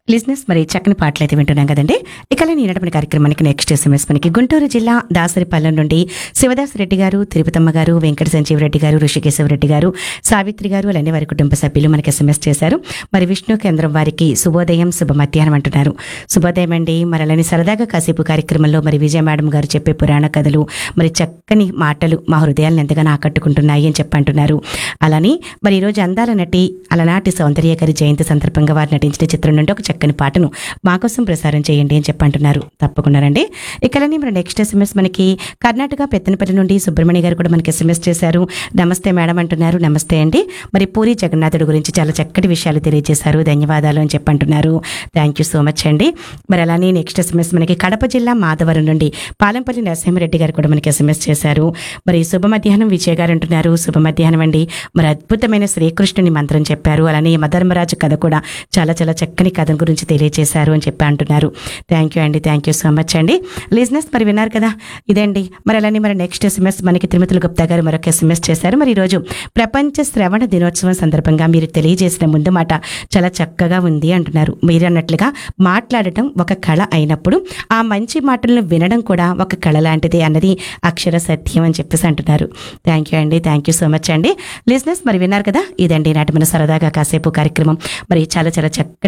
లిజినెస్ మరి చక్కని పాటలు అయితే వింటున్నాం కదండి ఇక నేనటువంటి కార్యక్రమానికి నెక్స్ట్ ఎస్ఎంఎస్ మనకి గుంటూరు జిల్లా దాసరిపాలెం నుండి శివదాస్ రెడ్డి గారు తిరుపతమ్మ గారు వెంకట సంజీవరెడ్డి గారు ఋషికేశవరెడ్డి గారు సావిత్రి గారు అలానే వారి కుటుంబ సభ్యులు మనకి ఎస్ఎంఎస్ చేశారు మరి విష్ణు కేంద్రం వారికి శుభోదయం శుభ మధ్యాహ్నం అంటున్నారు శుభోదయం అండి మరి అలానే సరదాగా కాసేపు కార్యక్రమంలో మరి విజయ మేడం గారు చెప్పే పురాణ కథలు మరి చక్కని మాటలు మా హృదయాలను ఎంతగానో ఆకట్టుకుంటున్నాయి అని చెప్పంటున్నారు అలానే మరి ఈరోజు అందాల నటి అలనాటి సౌందర్య గారి జయంతి సందర్భంగా వారు నటించిన చిత్రం నుండి ఒక చక్కని పాటను మా కోసం ప్రసారం చేయండి అని చెప్పంటున్నారు తప్పకుండానండి ఇకలని మరి నెక్స్ట్ ఎస్ఎంఎస్ మనకి కర్ణాటక పెత్తనపల్లి నుండి సుబ్రహ్మణ్య గారు కూడా మనకి ఎస్ఎంఎస్ చేశారు నమస్తే మేడం అంటున్నారు నమస్తే అండి మరి పూరి జగన్నాథుడు గురించి చాలా చక్కటి విషయాలు తెలియజేశారు ధన్యవాదాలు అని చెప్పంటున్నారు థ్యాంక్ యూ సో మచ్ అండి మరి అలానే నెక్స్ట్ ఎస్ఎంఎస్ మనకి కడప జిల్లా మాధవరం నుండి పాలంపల్లి నరసింహారెడ్డి గారు కూడా మనకి ఎస్ఎంఎస్ చేశారు మరి శుభ మధ్యాహ్నం విజయ్ గారు అంటున్నారు శుభ మధ్యాహ్నం అండి మరి అద్భుతమైన శ్రీకృష్ణుని మంత్రం చెప్పారు అలానే మధర్మరాజు కథ కూడా చాలా చాలా చక్కని కథ గురించి తెలియజేశారు అని చెప్పి అంటున్నారు థ్యాంక్ యూ అండి థ్యాంక్ యూ సో మచ్ అండి లిజినెస్ మరి విన్నారు కదా ఇదండి మరి అలానే మరి నెక్స్ట్ ఎస్ఎంఎస్ మనకి తిరుమతులు గుప్తా గారు మరొక ఎస్ఎంఎస్ చేశారు మరి ఈరోజు ప్రపంచ శ్రవణ దినోత్సవం సందర్భంగా మీరు తెలియజేసిన ముందు మాట చాలా చక్కగా ఉంది అంటున్నారు మీరు అన్నట్లుగా మాట్లాడటం ఒక కళ అయినప్పుడు ఆ మంచి మాటలను వినడం కూడా ఒక కళ లాంటిదే అన్నది అక్షర సత్యం అని చెప్పేసి అంటున్నారు థ్యాంక్ యూ అండి థ్యాంక్ యూ సో మచ్ అండి లిజినెస్ మరి విన్నారు కదా ఇదండి నాటి మన సరదాగా కాసేపు కార్యక్రమం మరి చాలా చాలా చక్కటి